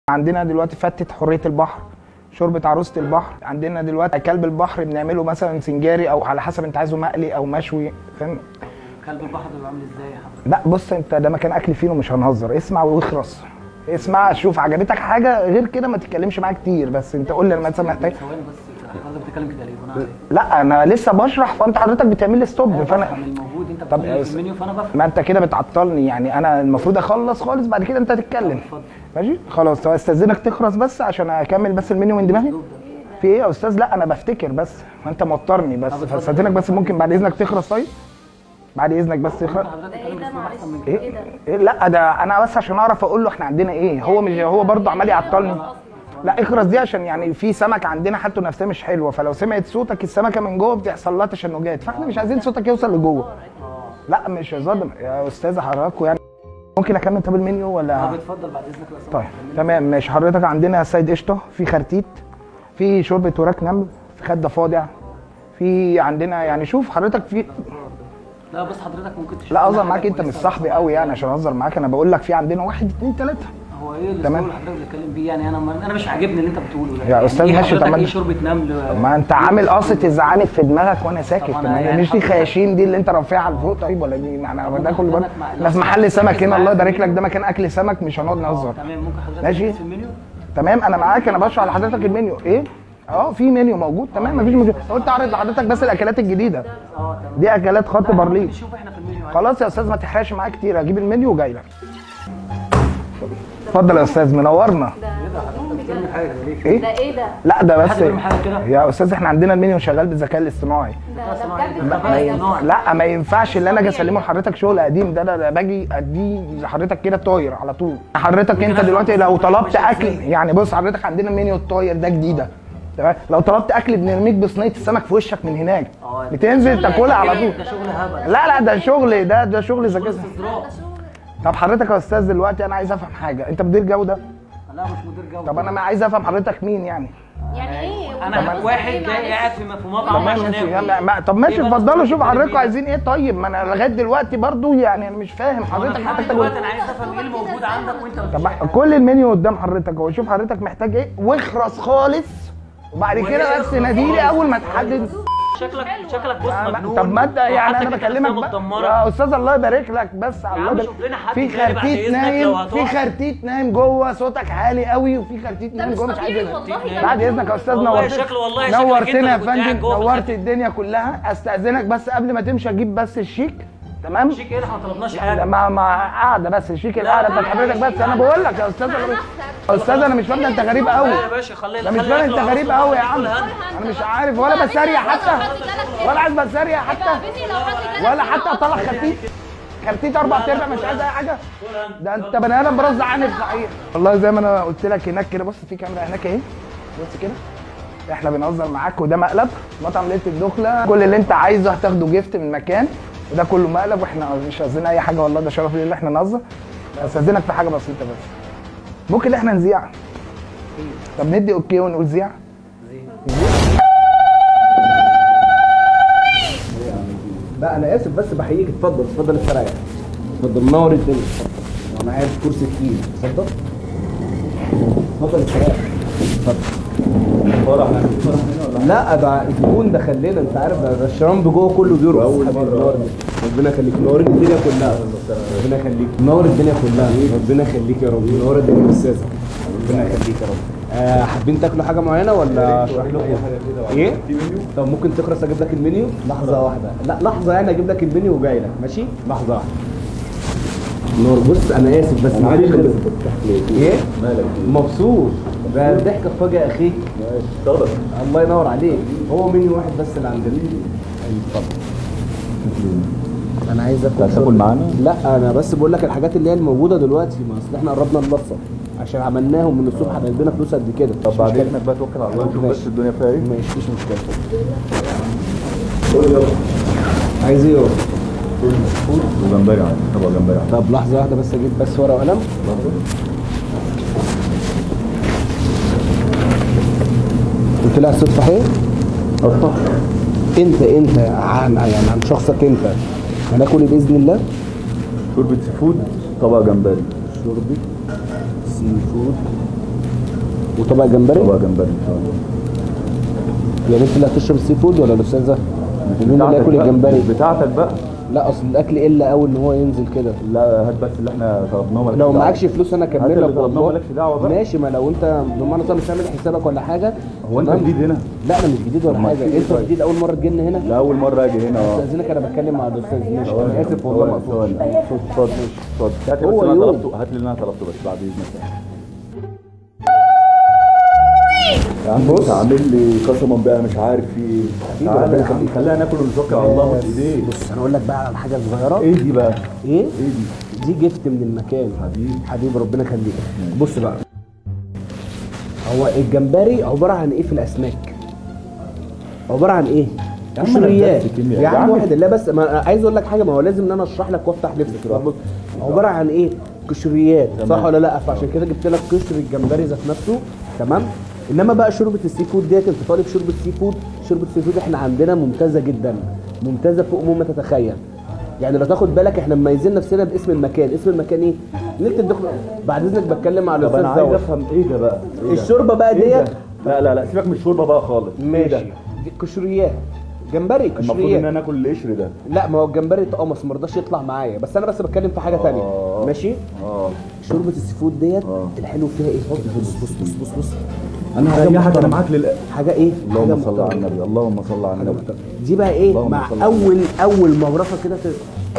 عندنا دلوقتي فتة حرية البحر شوربة عروسة البحر عندنا دلوقتي كلب البحر بنعمله مثلا سنجاري او على حسب انت عايزه مقلي او مشوي فاهم كلب البحر بيبقى عامل ازاي يا حضرتك؟ لا بص انت ده مكان اكل فين ومش هنهزر اسمع واخرس اسمع شوف عجبتك حاجه غير كده ما تتكلمش معايا كتير بس انت قول لي انا مثلا محتاج ثواني بس حضرتك بتتكلم كده ليه؟ وانا عارف. لا انا لسه بشرح فانت حضرتك بتعمل لي ستوب فانا بفهم الموجود انت طب بتقول يا لي أستاذ- في المنيو فانا بفهم ما انت كده بتعطلني يعني انا المفروض اخلص خالص بعد كده انت تتكلم اتفضل ماشي خلاص طب استاذنك تخرس بس عشان اكمل بس المنيو من دماغي في ايه يا استاذ لا انا بفتكر بس ما انت موترني بس طب اتفضل. فاستاذنك بس ممكن بعد اذنك تخرس طيب بعد اذنك بس تخرس حضرتك ده ايه تتكلم ده باسلوب معلش احسن من كده ايه ايه لا ده انا بس عشان اعرف اقول له احنا عندنا ايه هو مش هو برضه عمال يعطلني لا اخرس دي عشان يعني في سمك عندنا حالته نفسها مش حلوه فلو سمعت صوتك السمكه من جوه بتحصل لها تشنجات فاحنا مش عايزين صوتك يوصل لجوه لا مش هزار يا استاذ حضراتكم يعني ممكن اكمل طب المنيو ولا طب اتفضل بعد اذنك لو سمحت. طيب تمام ماشي حضرتك عندنا سيد قشطه في خرتيت في شوربه وراك نمل في خده فاضع في عندنا يعني شوف حضرتك في لا بس حضرتك ممكن تشوف لا لنا اهزر حاجة معاك انت مش كويسة. صاحبي قوي يعني عشان اهزر معاك انا بقول لك في عندنا واحد اتنين تلاته هو ايه اللي تمام. اللي حضرتك بتتكلم بيه يعني انا ما انا مش عاجبني اللي انت بتقوله ده يا يعني أستاذ ايه ماشي، حضرتك طب ما ايه أنت- شوربه نمل ما انت عامل قصه الزعانف في دماغك وانا ساكت طب أنا ما يعني مش دي حضرتك- خياشيم دي اللي انت رافعها لفوق طيب ولا دي يعني طب ده كله برضه حضرتك مع- احنا في محل سمك هنا الله يبارك لك ده مكان اكل سمك مش هنقعد نهزر تمام ممكن حضرتك ماشي. تكتب في المنيو تمام انا معاك انا بشرح لحضرتك المنيو ايه اه في منيو موجود تمام مفيش مشكله قلت اعرض لحضرتك بس الاكلات الجديده اه تمام دي اكلات خط بارليه نشوف احنا في المنيو خلاص يا استاذ ما تحرقش معايا كتير هجيب المنيو وجاي لك اتفضل يا استاذ منورنا بتعمل حاجه ليه؟ ايه ده ايه ده؟ لا ده بس حد بيعمل حاجة كده؟ يا استاذ احنا عندنا المنيو شغال بالذكاء الاصطناعي ده ده بجد ما خبايا. ين- لا ما ينفعش اللي انا اجي اسلمه لحضرتك شغل قديم ده انا باجي اديه لحضرتك كده طاير على طول حضرتك انت دلوقتي لو طلبت اكل يعني بص حضرتك عندنا منيو الطاير ده جديده تمام لو طلبت اكل بنرميك بصينيه السمك في وشك من هناك اه. بتنزل تاكلها على طول ده شغل هبل لا لا ده شغل ده ده شغل ذكاء شغل استظراف طب حضرتك يا استاذ دلوقتي انا عايز افهم حاجه انت مدير جوده لا مش مدير جو طب انا ما عايز افهم حضرتك مين يعني يعني ايه؟ انا وده واحد إيه جاي معلش؟ قاعد في في طب مطعم عشان ماشي ياكل. يلا ما طب ماشي إيه بقى اتفضلوا السؤال شوف اللي حضرتك بيه؟ عايزين ايه طيب ما انا لغايه دلوقتي برضو يعني انا مش فاهم انا حضرتك لحد حضرتك دلوقتي انا عايز افهم ايه الموجود عندك وانت طب مفيش ما- كل المنيو قدام حضرتك اهو شوف حضرتك محتاج ايه واخرس خالص وبعد كده وإيه بس اخرس ناديلي خالص؟ اول ما تحدد شكلك شكلك بص آه، مجنون طب ما انت يعني انا وحالتك بكلمك النفسية بقى. متدمرة. يا استاذ الله يبارك لك بس الله عم يبارك شوف لنا حد في تاني بعد خرتيت إذنك نايم لو في هتقف. خرتيت نايم جوه صوتك عالي قوي وفي خرتيت ده نايم مش جوه مش طبيعي عايز والله بعد اذنك يا استاذ والله نورتنا شكله والله شكلك انت نورتنا اللي يا كنت قاعد فندم جوه في نورت الخرتيت. الدنيا كلها استاذنك بس قبل ما تمشي اجيب بس الشيك تمام شيك ايه احنا ما طلبناش لا حاجه ما ما قاعده بس الشيك القعده بتاعت حضرتك بس انا بقول لك يا استاذ انا يا استاذ انا مش فاهم ده انت غريب قوي لا يا باشا خليه ده مش خليه فاهم ياكلوا انت غريب على قوي يا طول. عم كل هنا. انا مش عارف ولا بسارية حتى ولا عايز بسارية حتى ولا حتى اطلع خرتيت خرتيت اربع ارباع مش عايز اي حاجه ده انت بني ادم برز عنف صحيح والله زي ما انا قلت لك هناك كده بص في كاميرا هناك اهي بص كده احنا بنهزر معاك وده مقلب مطعم ليله الدخله كل اللي انت عايزه هتاخده جيفت من مكان وده كله مقلب واحنا مش قصدنا اي حاجه والله ده شرف لينا اللي احنا نهزر استاذنك في حاجه بسيطه بس ممكن احنا نذيع طب ندي اوكي ونقول ذيع لا انا اسف بس بحييك اتفضل اتفضل استريح اتفضل منور الدنيا اتفضل وانا قاعد في كرسي تقيل اتفضل اتفضل استريح اتفضل فرح لا ده الزبون دخل لنا انت عارف ده ده الشرامب جوه كله بيرقص اول مره ربنا يخليك منور الدنيا كلها ربنا يخليك منور الدنيا كلها ربنا يخليك يا رب منور الدنيا استاذه ربنا يخليك يا رب آه حابين تاكلوا حاجه معينه ولا اشرح لكم ايه طب ممكن تخرس اجيب لك المنيو لحظه واحده لا لحظه يعني اجيب لك المنيو وجاي لك ماشي لحظه واحده نور بص انا اسف بس معلش ايه مالك مبسوط ده الضحكه في وجه اخيك اتفضل الله ينور عليك هو منيو واحد بس اللي عندنا اتفضل انا عايز اكل هتاكل معانا؟ لا انا بس بقول لك الحاجات اللي هي الموجوده دلوقتي ما اصل احنا قربنا نلصق عشان عملناهم من الصبح هندينا فلوس قد كده طب مش بعد مشكلة. اذنك بقى توكل على الله نشوف ماشي. بس الدنيا فيها ايه ماشي مفيش مشكله عايز ايه يابا؟ وجمبري عادي طبق جمبري عادي طب لحظه واحده بس اجيب بس ورقه وقلم قلت لها الصوت صحيح؟ انت انت عن يعني عن شخصك انت هناكل إيه باذن الله شوربه سي فود طبق جمبري شوربه سي فود وطبق جمبري طبق جمبري ان شاء الله يعني انت اللي هتشرب السي فود ولا الاستاذه؟ مين اللي بتاعتك ياكل بقى. الجمبري؟ بتاعتك بقى لا اصل الاكل الا قوي ان هو ينزل كده لا هات بس اللي احنا طلبناه مالكش لو دعوة. معكش فلوس انا اكمل هات اللي لك طلبناه والله. مالكش دعوة بقى. ماشي ما لو انت بمعنى صح مش عامل حسابك ولا حاجه هو انت تمام؟ جديد هنا؟ لا انا مش جديد ولا طب ما حاجه في انت طيب. جديد اول مره تجينا هنا لا اول مرة اجي هنا اه استاذنك انا بتكلم مع الاستاذ ماشي انا اسف والله ما ثواني اقصدش اتفضل اتفضل هات لي هو بس اللي انا يوم. طلبته هات لي اللي انا طلبته بس بعد اذنك يا عم بص عامل لي قسما بقى مش عارف في ايه ربنا تعالى يا عم يخليك. خلينا ناكل ونتوكل على الله بص ايديك بص انا اقول لك بقى على حاجه صغيره ايه دي بقى؟ ايه ايه دي؟ دي جفت من المكان حبيبي. حبيبي ربنا يخليك بص بقى هو الجمبري عباره عن ايه في الاسماك عباره عن ايه يا عم أنا قشريات درست كيمياء. يا يا عم عم واحد الله بس ما أنا عايز اقول لك حاجه ما هو لازم ان انا اشرح لك وافتح نفسك بص عباره عن ايه قشريات صح ولا لا فعشان كده جبت لك قشر الجمبري ذات نفسه تمام انما بقى شوربه السي فود ديت انت طالب شوربه سي فود شوربه السي فود احنا عندنا ممتازه جدا ممتازه فوق مما تتخيل يعني لو تاخد بالك احنا مميزين نفسنا باسم المكان اسم المكان ايه ليله الدخله بعد اذنك بتكلم على طب انا الاستاذ عايز دوت افهم ايه ده بقى؟ إيه ده؟ الشوربه بقى إيه ديت ده؟ لا لا لا سيبك من الشوربه بقى خالص إيه ماشي ده؟ دي قشريات جمبري المفروض قشريات ان انا اكل القشر ده لا ما هو الجمبري اتقمص ما رضاش يطلع معايا بس انا بس بتكلم في حاجه ثانيه آه. ماشي اه شوربه السي فود ديت آه. الحلو فيها ايه بص بص بص بص بص انا حاجة هريحك انا محترمة. معاك لل حاجه ايه حاجه اللهم صل على محترمة. النبي اللهم صل على حاجه النبي محترمة. دي بقى ايه اللهم مع صل على اول اول مغرفه كده ت-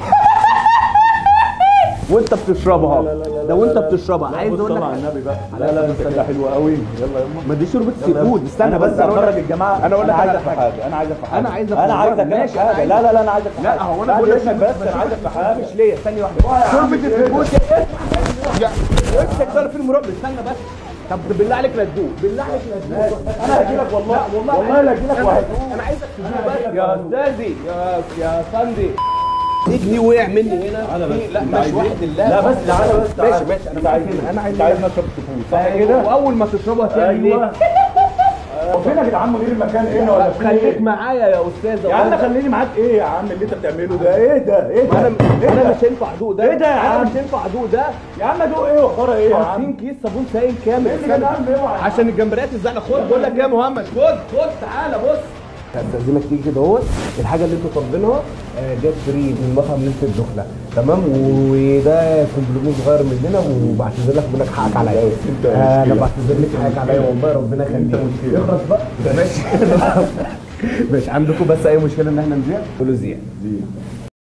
وانت بتشربها ده وانت بتشربها عايز اقول صل على لك النبي بقى لا لا انت كده حلوه قوي يلا يا ما دي شوربه سي يلا. فود استنى انا بس بس انا أقول افرج لك- الجماعه انا اقول لك عايزك على في حاجه حاجه انا عايزك في حاجه أنا عايزك انا في عايزك حاجة. انا ماشي، في أنا حاجه عايزك. لا لا لا انا عايزك في لا حاجه هو انا بعد بقول لك إذنك بس انا عايزك في حاجه مش ليا ثانيه واحده شوربه السي فود يا نفسك صار فيلم رعب استنى بس طب بالله عليك لا تدوق بالله عليك لا تدوق انا هجي لك والله والله والله لا هجي لك واحد انا عايزك تدوق بس يا استاذي يا يا ساندي في جنيه وقع مني هنا تعالى بس في- لا أنت مش عايز إيه؟ واحد الله لا بس تعالى بس تعالى ماشي ماشي انا انت عايز معاك هنا. انا عايز انت عايز نشرب السفود صح كده كده واول ما تشربها تعمل ايوه ايه هو فين يا جدعان مدير المكان هنا ولا فين خليك ايه؟ معايا يا استاذ يا عم خليني معاك ايه يا عم اللي انت بتعمله ده ايه ده ايه انا ده ايه انا ده مش هينفع ادوق ده إيه ده يا انا عم؟ مش هينفع ادوق ده يا عم ادوق ايه وخرا ايه يا حاطين عم كيس صابون سائل كامل إيه اللي استنى. جدعان اوعى عشان الجمبريات الزعلة خد بقول لك ايه يا مهمد خد خد تعالى بص هستأذنك تيجي كده اهوت الحاجة اللي انتوا طالبينها آه، جت فري من مطعم ليلة الدخلة تمام وده كومبليمون صغير مننا وبعتذر لك بقول لك حقك عليا انت آه، انا مشكلة. بعتذر لك حقك عليا والله ربنا يخليك مشكلة. اخلص بقى ماشي ماشي عندكم بس اي مشكلة ان احنا نبيع قولوا زياد دي